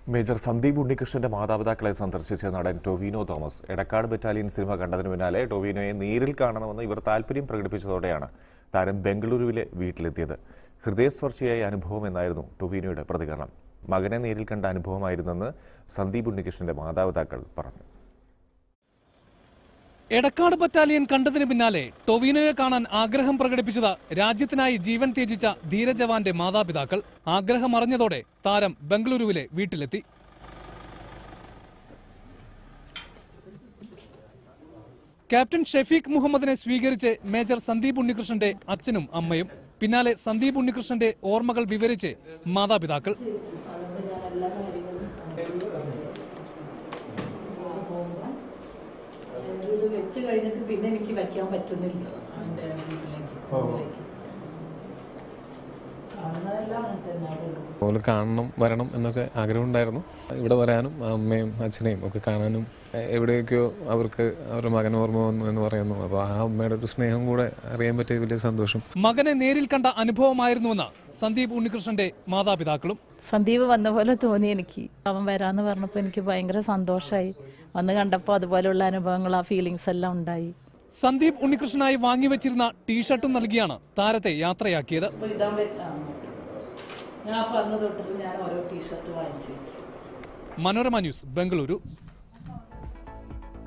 Major Sandeep ഉണ്ണികൃഷ്ണന്റെ മാതാപിതാക്കളെ സന്ദർശിച്ച നടൻ ടൊവിനോ തോമസ് എടക്കാട് ബറ്റാലിയൻ സിനിമ കണ്ടതിന് പിന്നാലെ ടൊവിനോയെ നേരിൽ കാണണമെന്ന് ഇവർ താല്പര്യം പ്രകടിപ്പിച്ചതോടെയാണ് താരം ബംഗളൂരുവിലെ വീട്ടിലെത്തിയത് ഹൃദയസ്പർശിയായ അനുഭവം എന്നായിരുന്നു ടൊവിനോയുടെ പ്രതികരണം മകനെ നേരിൽ കണ്ട അനുഭവമായിരുന്നെന്ന് സന്ദീപ് ഉണ്ണികൃഷ്ണന്റെ മാതാപിതാക്കൾ പറഞ്ഞു എടക്കാട് ബറ്റാലിയൻ കണ്ടതിന് പിന്നാലെ ടൊവിനോയെ കാണാൻ ആഗ്രഹം പ്രകടിപ്പിച്ചത് രാജ്യത്തിനായി ജീവൻ ത്യജിച്ച ധീരജവാന്റെ മാതാപിതാക്കൾ ആഗ്രഹം അറിഞ്ഞതോടെ താരം ബംഗളൂരുവിലെ വീട്ടിലെത്തി ക്യാപ്റ്റൻ ഷെഫീഖ് മുഹമ്മദിനെ സ്വീകരിച്ച് മേജർ സന്ദീപ് ഉണ്ണികൃഷ്ണന്റെ അച്ഛനും അമ്മയും പിന്നാലെ സന്ദീപ് ഉണ്ണികൃഷ്ണന്റെ ഓർമ്മകൾ വിവരിച്ച് മാതാപിതാക്കൾ ഇത് വെച്ച് കഴിഞ്ഞിട്ട് പിന്നെ എനിക്ക് വയ്ക്കാൻ പറ്റുന്നില്ല അവൻ്റെ വീട്ടിലേക്ക് മുമ്പിലേക്ക്. കാണുന്നതെല്ലാം അങ്ങനെ തന്നെ അവിടെ ഉള്ളൂ. അതുപോലെ കാണണം വരണം എന്നൊക്കെ ആഗ്രഹമുണ്ടായിരുന്നു ഇവിടെ വരാനും അമ്മയും അച്ഛനെയും ഒക്കെ കാണാനും എ- എവിടെയൊക്കെയോ അവർക്ക് അവരുടെ മകൻ ഓർമ്മ വന്നു എന്ന് പറയുന്നു അപ്പോൾ ആ അമ്മയുടെ ഒരു സ്നേഹം കൂടെ അറിയാൻ പറ്റിയ വലിയ സന്തോഷം മകനെ നേരിൽ കണ്ട അനുഭവമായിരുന്നുവെന്ന് സന്ദീപ് ഉണ്ണികൃഷ്ണന്റെ മാതാപിതാക്കളും സന്ദീപ് വന്ന പോലെ തോന്നി എനിക്ക് അവൻ വരാന്ന് പറഞ്ഞപ്പോൾ എനിക്ക് ഭയങ്കര സന്തോഷമായി വന്ന് കണ്ടപ്പോൾ അതുപോലെയുള്ള അനുഭവങ്ങൾ ആ ഫീലിങ്സ് എല്ലാം ഉണ്ടായി സന്ദീപ് ഉണ്ണികൃഷ്ണനായി വാങ്ങിവെച്ചിരുന്ന ടീഷർട്ടും നൽകിയാണ് താരത്തെ യാത്രയാക്കിയത് ഇടാൻ പറ്റാ ഞാൻ അന്ന് തൊട്ടിട്ട് ഞാൻ ഓരോ ടീഷർട്ട് വാങ്ങിച്ചു മനോരമ ന്യൂസ് ബംഗളൂരു